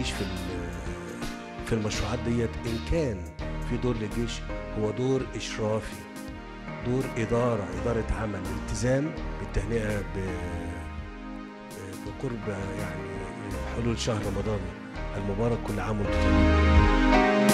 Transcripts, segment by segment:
للجيش في في المشروعات ديت ان كان في دور للجيش هو دور اشرافي دور اداره اداره عمل التزام بالتهنئه ب بقرب يعني حلول شهر رمضان المبارك كل عام وانتم طيبين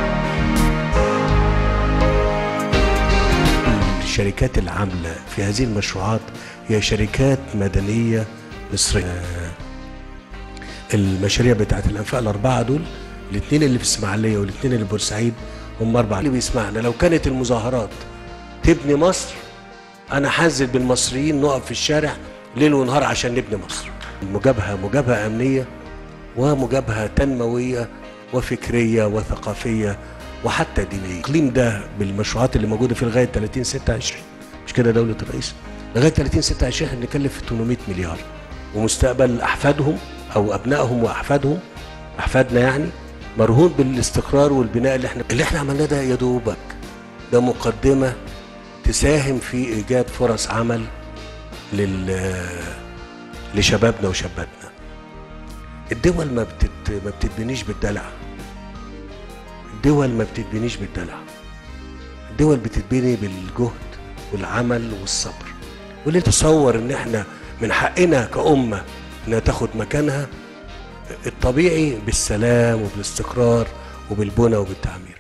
الشركات العاملة في هذه المشروعات هي شركات مدنية مصرية المشاريع بتاعت الأنفاق الأربعة دول الاثنين اللي في اسماعيلية والاثنين اللي في بورسعيد هم أربعة اللي بيسمعنا لو كانت المظاهرات تبني مصر أنا حازل بالمصريين نقف في الشارع ليل ونهار عشان نبني مصر مجابهة مجابهة أمنية ومجابهة تنموية وفكرية وثقافية وحتى دينية الإقليم ده بالمشروعات اللي موجودة في لغاية 30 26 مش كده دولة الرئيس لغاية 30 26 احنا بنتكلم في 800 مليار ومستقبل أحفادهم أو أبنائهم وأحفادهم أحفادنا يعني مرهون بالاستقرار والبناء اللي احنا اللي احنا عملناه ده يا دوبك ده مقدمة تساهم في إيجاد فرص عمل لل لشبابنا وشاباتنا الدول ما بتت... ما بتتبنيش بالدلع الدول ما بتتبنيش بالدلع الدول بتتبني بالجهد والعمل والصبر واللي تصور ان احنا من حقنا كأمة انها تاخد مكانها الطبيعي بالسلام وبالاستقرار وبالبنى وبالتعمير